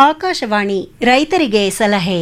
ಆಕಾಶವಾಣಿ ರೈತರಿಗೆ ಸಲಹೆ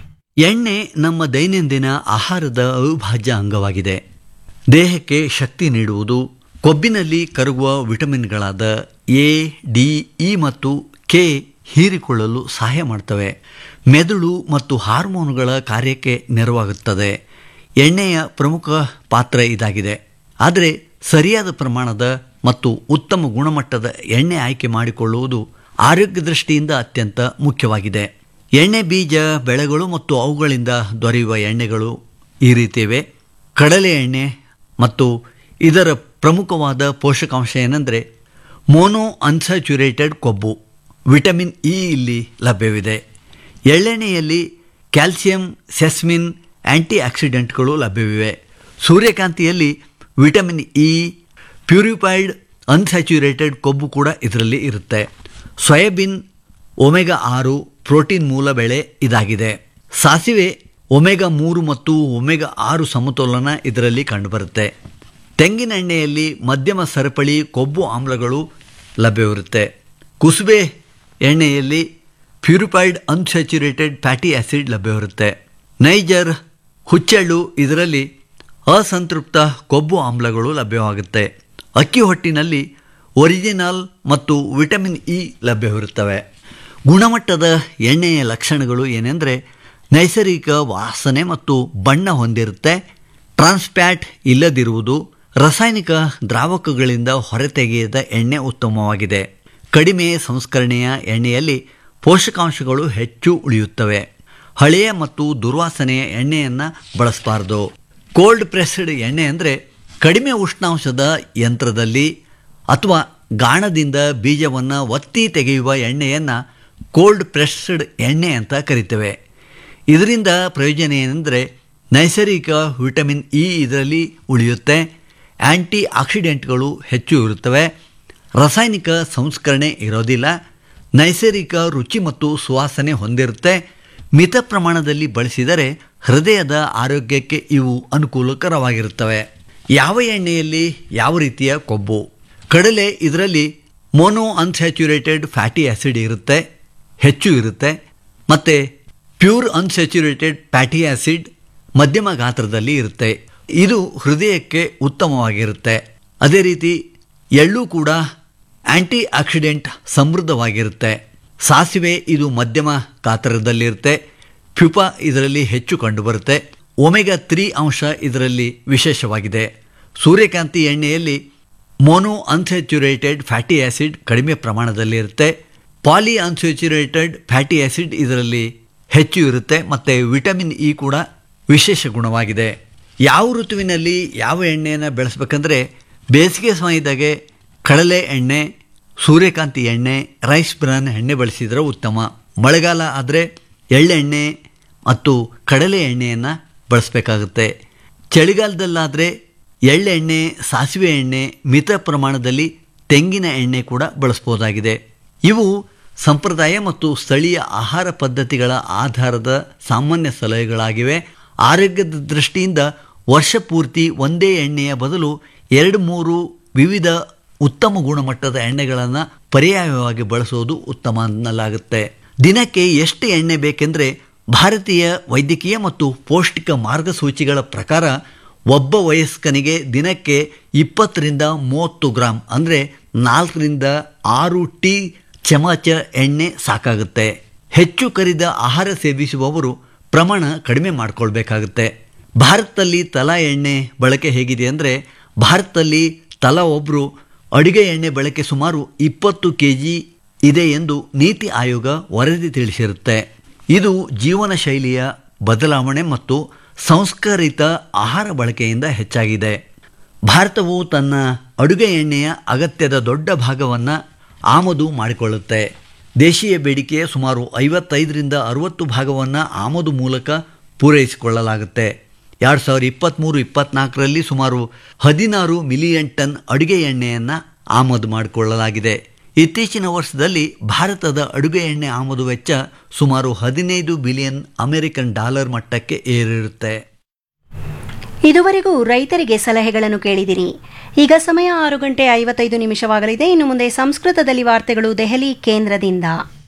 ಎಣ್ಣೆ ನಮ್ಮ ದೈನಂದಿನ ಆಹಾರದ ಅವಿಭಾಜ್ಯ ಅಂಗವಾಗಿದೆ ದೇಹಕ್ಕೆ ಶಕ್ತಿ ನೀಡುವುದು ಕೊಬ್ಬಿನಲ್ಲಿ ಕರಗುವ ವಿಟಮಿನ್ಗಳಾದ ಎ ಡಿ ಇ ಮತ್ತು ಕೆ ಹೀರಿಕೊಳ್ಳಲು ಸಹಾಯ ಮಾಡ್ತವೆ ಮೆದುಳು ಮತ್ತು ಹಾರ್ಮೋನುಗಳ ಕಾರ್ಯಕ್ಕೆ ನೆರವಾಗುತ್ತದೆ ಎಣ್ಣೆಯ ಪ್ರಮುಖ ಪಾತ್ರ ಇದಾಗಿದೆ ಆದರೆ ಸರಿಯಾದ ಪ್ರಮಾಣದ ಮತ್ತು ಉತ್ತಮ ಗುಣಮಟ್ಟದ ಎಣ್ಣೆ ಆಯ್ಕೆ ಮಾಡಿಕೊಳ್ಳುವುದು ಆರೋಗ್ಯ ದೃಷ್ಟಿಯಿಂದ ಅತ್ಯಂತ ಮುಖ್ಯವಾಗಿದೆ ಎಣ್ಣೆ ಬೀಜ ಬೆಳೆಗಳು ಮತ್ತು ಅವುಗಳಿಂದ ದೊರೆಯುವ ಎಣ್ಣೆಗಳು ಈ ರೀತಿವೆ ಕಡಲೆ ಎಣ್ಣೆ ಮತ್ತು ಇದರ ಪ್ರಮುಖವಾದ ಪೋಷಕಾಂಶ ಏನೆಂದರೆ ಮೋನೋ ಅನ್ಸ್ಯಾಚುರೇಟೆಡ್ ಕೊಬ್ಬು ವಿಟಮಿನ್ ಇ ಇಲ್ಲಿ ಲಭ್ಯವಿದೆ ಎಳ್ಳೆಣ್ಣೆಯಲ್ಲಿ ಕ್ಯಾಲ್ಸಿಯಂ ಸೆಸ್ಮಿನ್ ಆ್ಯಂಟಿ ಆಕ್ಸಿಡೆಂಟ್ಗಳು ಲಭ್ಯವಿವೆ ಸೂರ್ಯಕಾಂತಿಯಲ್ಲಿ ವಿಟಮಿನ್ ಇ ಪ್ಯೂರಿಫೈಡ್ ಅನ್ಸ್ಯಾಚುರೇಟೆಡ್ ಕೊಬ್ಬು ಕೂಡ ಇದರಲ್ಲಿ ಇರುತ್ತೆ ಸೋಯಾಬೀನ್ ಒಮೆಗಾ ಆರು ಪ್ರೋಟೀನ್ ಮೂಲ ಬೆಳೆ ಇದಾಗಿದೆ ಸಾಸಿವೆ ಒಮೆಗಾ ಮೂರು ಮತ್ತು ಒಮೆಗಾ ಆರು ಸಮತೋಲನ ಇದರಲ್ಲಿ ಕಂಡುಬರುತ್ತೆ ತೆಂಗಿನ ಎಣ್ಣೆಯಲ್ಲಿ ಮಧ್ಯಮ ಸರಪಳಿ ಕೊಬ್ಬು ಆಮ್ಲಗಳು ಲಭ್ಯವಿರುತ್ತೆ ಕುಸುಬೆ ಎಣ್ಣೆಯಲ್ಲಿ ಪ್ಯೂರಿಫೈಡ್ ಅನ್ಸ್ಯಾಚುರೇಟೆಡ್ ಫ್ಯಾಟಿ ಆ್ಯಸಿಡ್ ಲಭ್ಯವಿರುತ್ತೆ ನೈಜರ್ ಹುಚ್ಚೆಳ್ಳು ಇದರಲ್ಲಿ ಅಸಂತೃಪ್ತ ಕೊಬ್ಬು ಆಮ್ಲಗಳು ಲಭ್ಯವಾಗುತ್ತೆ ಅಕ್ಕಿ ಹೊಟ್ಟಿನಲ್ಲಿ ಒರಿಜಿನಲ್ ಮತ್ತು ವಿಟಮಿನ್ ಇ ಲಭ್ಯವಿರುತ್ತವೆ ಗುಣಮಟ್ಟದ ಎಣ್ಣೆಯ ಲಕ್ಷಣಗಳು ಏನೆಂದರೆ ನೈಸರ್ಗಿಕ ವಾಸನೆ ಮತ್ತು ಬಣ್ಣ ಹೊಂದಿರುತ್ತೆ ಟ್ರಾನ್ಸ್ಪ್ಯಾಟ್ ಇಲ್ಲದಿರುವುದು ರಾಸಾಯನಿಕ ದ್ರಾವಕಗಳಿಂದ ಹೊರತೆಗೆಯದ ಎಣ್ಣೆ ಉತ್ತಮವಾಗಿದೆ ಕಡಿಮೆ ಸಂಸ್ಕರಣೆಯ ಎಣ್ಣೆಯಲ್ಲಿ ಪೋಷಕಾಂಶಗಳು ಹೆಚ್ಚು ಉಳಿಯುತ್ತವೆ ಹಳೆಯ ಮತ್ತು ದುರ್ವಾಸನೆಯ ಎಣ್ಣೆಯನ್ನು ಬಳಸಬಾರ್ದು ಕೋಲ್ಡ್ ಪ್ರೆಸ್ಡ್ ಎಣ್ಣೆ ಅಂದರೆ ಕಡಿಮೆ ಉಷ್ಣಾಂಶದ ಯಂತ್ರದಲ್ಲಿ ಅಥವಾ ಗಾಣದಿಂದ ಬೀಜವನ್ನು ಒತ್ತಿ ತೆಗೆಯುವ ಎಣ್ಣೆಯನ್ನು ಕೋಲ್ಡ್ ಪ್ರೆಸ್ಡ್ ಎಣ್ಣೆ ಅಂತ ಕರಿತೇವೆ ಇದರಿಂದ ಪ್ರಯೋಜನ ಏನೆಂದರೆ ನೈಸರ್ಗಿಕ ವಿಟಮಿನ್ ಇ ಇದರಲ್ಲಿ ಉಳಿಯುತ್ತೆ ಆ್ಯಂಟಿ ಆಕ್ಸಿಡೆಂಟ್ಗಳು ಹೆಚ್ಚು ಇರುತ್ತವೆ ರಾಸಾಯನಿಕ ಸಂಸ್ಕರಣೆ ಇರೋದಿಲ್ಲ ನೈಸರ್ಗಿಕ ರುಚಿ ಮತ್ತು ಸುವಾಸನೆ ಹೊಂದಿರುತ್ತೆ ಮಿತ ಪ್ರಮಾಣದಲ್ಲಿ ಬಳಸಿದರೆ ಹೃದಯದ ಆರೋಗ್ಯಕ್ಕೆ ಇವು ಅನುಕೂಲಕರವಾಗಿರುತ್ತವೆ ಯಾವ ಎಣ್ಣೆಯಲ್ಲಿ ಯಾವ ರೀತಿಯ ಕೊಬ್ಬು ಕಡಲೆ ಇದರಲ್ಲಿ ಮೋನೋ ಅನ್ಸ್ಯಾಚುರೇಟೆಡ್ ಫ್ಯಾಟಿ ಆ್ಯಸಿಡ್ ಇರುತ್ತೆ ಹೆಚ್ಚು ಇರುತ್ತೆ ಮತ್ತು ಪ್ಯೂರ್ ಅನ್ಸ್ಯಾಚುರೇಟೆಡ್ ಫ್ಯಾಟಿ ಆ್ಯಸಿಡ್ ಮಧ್ಯಮ ಗಾತ್ರದಲ್ಲಿ ಇರುತ್ತೆ ಇದು ಹೃದಯಕ್ಕೆ ಉತ್ತಮವಾಗಿರುತ್ತೆ ಅದೇ ರೀತಿ ಎಳ್ಳು ಕೂಡ ಆ್ಯಂಟಿ ಆಕ್ಸಿಡೆಂಟ್ ಸಮೃದ್ಧವಾಗಿರುತ್ತೆ ಸಾಸಿವೆ ಇದು ಮಧ್ಯಮ ಗಾತ್ರದಲ್ಲಿರುತ್ತೆ ಫ್ಯುಪಾ ಇದರಲ್ಲಿ ಹೆಚ್ಚು ಕಂಡುಬರುತ್ತೆ ಒಮೆಗಾ ತ್ರೀ ಅಂಶ ಇದರಲ್ಲಿ ವಿಶೇಷವಾಗಿದೆ ಸೂರ್ಯಕಾಂತಿ ಎಣ್ಣೆಯಲ್ಲಿ ಮೋನೋ ಅನ್ಸ್ಯಾಚುರೇಟೆಡ್ ಫ್ಯಾಟಿ ಆ್ಯಸಿಡ್ ಕಡಿಮೆ ಪ್ರಮಾಣದಲ್ಲಿರುತ್ತೆ ಪಾಲಿ ಅನ್ಸ್ಯಾಚುರೇಟೆಡ್ ಫ್ಯಾಟಿ ಆ್ಯಸಿಡ್ ಇದರಲ್ಲಿ ಹೆಚ್ಚು ಇರುತ್ತೆ ಮತ್ತು ವಿಟಮಿನ್ ಇ ಕೂಡ ವಿಶೇಷ ಗುಣವಾಗಿದೆ ಯಾವ ಋತುವಿನಲ್ಲಿ ಯಾವ ಎಣ್ಣೆಯನ್ನು ಬೆಳೆಸ್ಬೇಕಂದ್ರೆ ಬೇಸಿಗೆ ಸಮಯದಾಗೆ ಕಡಲೆ ಎಣ್ಣೆ ಸೂರ್ಯಕಾಂತಿ ಎಣ್ಣೆ ರೈಸ್ ಬ್ರಾನ್ ಎಣ್ಣೆ ಬಳಸಿದರೆ ಉತ್ತಮ ಮಳೆಗಾಲ ಆದರೆ ಎಳ್ಳೆಣ್ಣೆ ಮತ್ತು ಕಡಲೆ ಎಣ್ಣೆಯನ್ನು ಬಳಸಬೇಕಾಗುತ್ತೆ ಚಳಿಗಾಲದಲ್ಲಾದರೆ ಎಳ್ಳೆಣ್ಣೆ ಸಾಸಿವೆ ಎಣ್ಣೆ ಮಿತ ಪ್ರಮಾಣದಲ್ಲಿ ತೆಂಗಿನ ಎಣ್ಣೆ ಕೂಡ ಬಳಸ್ಬೋದಾಗಿದೆ ಇವು ಸಂಪ್ರದಾಯ ಮತ್ತು ಸ್ಥಳೀಯ ಆಹಾರ ಪದ್ಧತಿಗಳ ಆಧಾರದ ಸಾಮಾನ್ಯ ಸಲಹೆಗಳಾಗಿವೆ ಆರೋಗ್ಯದ ದೃಷ್ಟಿಯಿಂದ ವರ್ಷ ಪೂರ್ತಿ ಒಂದೇ ಎಣ್ಣೆಯ ಬದಲು ಎರಡು ಮೂರು ವಿವಿಧ ಉತ್ತಮ ಗುಣಮಟ್ಟದ ಎಣ್ಣೆಗಳನ್ನು ಪರ್ಯಾಯವಾಗಿ ಬಳಸುವುದು ಉತ್ತಮ ಅನ್ನಲಾಗುತ್ತೆ ದಿನಕ್ಕೆ ಎಷ್ಟು ಎಣ್ಣೆ ಬೇಕೆಂದರೆ ಭಾರತೀಯ ವೈದ್ಯಕೀಯ ಮತ್ತು ಪೌಷ್ಟಿಕ ಮಾರ್ಗಸೂಚಿಗಳ ಪ್ರಕಾರ ಒಬ್ಬ ವಯಸ್ಕನಿಗೆ ದಿನಕ್ಕೆ ಇಪ್ಪತ್ತರಿಂದ ಮೂವತ್ತು ಗ್ರಾಮ್ ಅಂದರೆ ನಾಲ್ಕರಿಂದ ಆರು ಟೀ ಚಮಚ ಎಣ್ಣೆ ಸಾಕಾಗುತ್ತೆ ಹೆಚ್ಚು ಕರಿದ ಆಹಾರ ಸೇವಿಸುವವರು ಪ್ರಮಾಣ ಕಡಿಮೆ ಮಾಡಿಕೊಳ್ಬೇಕಾಗುತ್ತೆ ಭಾರತದಲ್ಲಿ ತಲಾ ಎಣ್ಣೆ ಬಳಕೆ ಹೇಗಿದೆ ಅಂದರೆ ಭಾರತದಲ್ಲಿ ತಲಾ ಒಬ್ಬರು ಅಡುಗೆ ಎಣ್ಣೆ ಬಳಕೆ ಸುಮಾರು ಇಪ್ಪತ್ತು ಕೆ ಜಿ ಇದೆ ಎಂದು ನೀತಿ ಆಯೋಗ ವರದಿ ತಿಳಿಸಿರುತ್ತೆ ಇದು ಜೀವನ ಶೈಲಿಯ ಬದಲಾವಣೆ ಮತ್ತು ಸಂಸ್ಕರಿತ ಆಹಾರ ಬಳಕೆಯಿಂದ ಹೆಚ್ಚಾಗಿದೆ ಭಾರತವು ತನ್ನ ಅಡುಗೆ ಎಣ್ಣೆಯ ಅಗತ್ಯದ ದೊಡ್ಡ ಭಾಗವನ್ನು ಆಮದು ಮಾಡಿಕೊಳ್ಳುತ್ತೆ ದೇಶೀಯ ಬೇಡಿಕೆಯ ಸುಮಾರು ಐವತ್ತೈದರಿಂದ ಅರುವತ್ತು ಭಾಗವನ್ನು ಆಮದು ಮೂಲಕ ಪೂರೈಸಿಕೊಳ್ಳಲಾಗುತ್ತೆ ಎರಡು ಸಾವಿರದ ಇಪ್ಪತ್ತ್ಮೂರು ಇಪ್ಪತ್ತ್ನಾಲ್ಕರಲ್ಲಿ ಸುಮಾರು ಹದಿನಾರು ಮಿಲಿಯನ್ ಟನ್ ಅಡುಗೆ ಎಣ್ಣೆಯನ್ನು ಆಮದು ಮಾಡಿಕೊಳ್ಳಲಾಗಿದೆ ಇತ್ತೀಚಿನ ವರ್ಷದಲ್ಲಿ ಭಾರತದ ಅಡುಗೆ ಎಣ್ಣೆ ಆಮದು ವೆಚ್ಚ ಸುಮಾರು ಹದಿನೈದು ಬಿಲಿಯನ್ ಅಮೆರಿಕನ್ ಡಾಲರ್ ಮಟ್ಟಕ್ಕೆ ಏರಿರುತ್ತೆ ಇದುವರೆಗೂ ರೈತರಿಗೆ ಸಲಹೆಗಳನ್ನು ಕೇಳಿದಿರಿ ಈಗ ಸಮಯ ಆರು ಗಂಟೆ ಐವತ್ತೈದು ನಿಮಿಷವಾಗಲಿದೆ ಇನ್ನು ಮುಂದೆ ಸಂಸ್ಕೃತದಲ್ಲಿ ವಾರ್ತೆಗಳು ದೆಹಲಿ ಕೇಂದ್ರದಿಂದ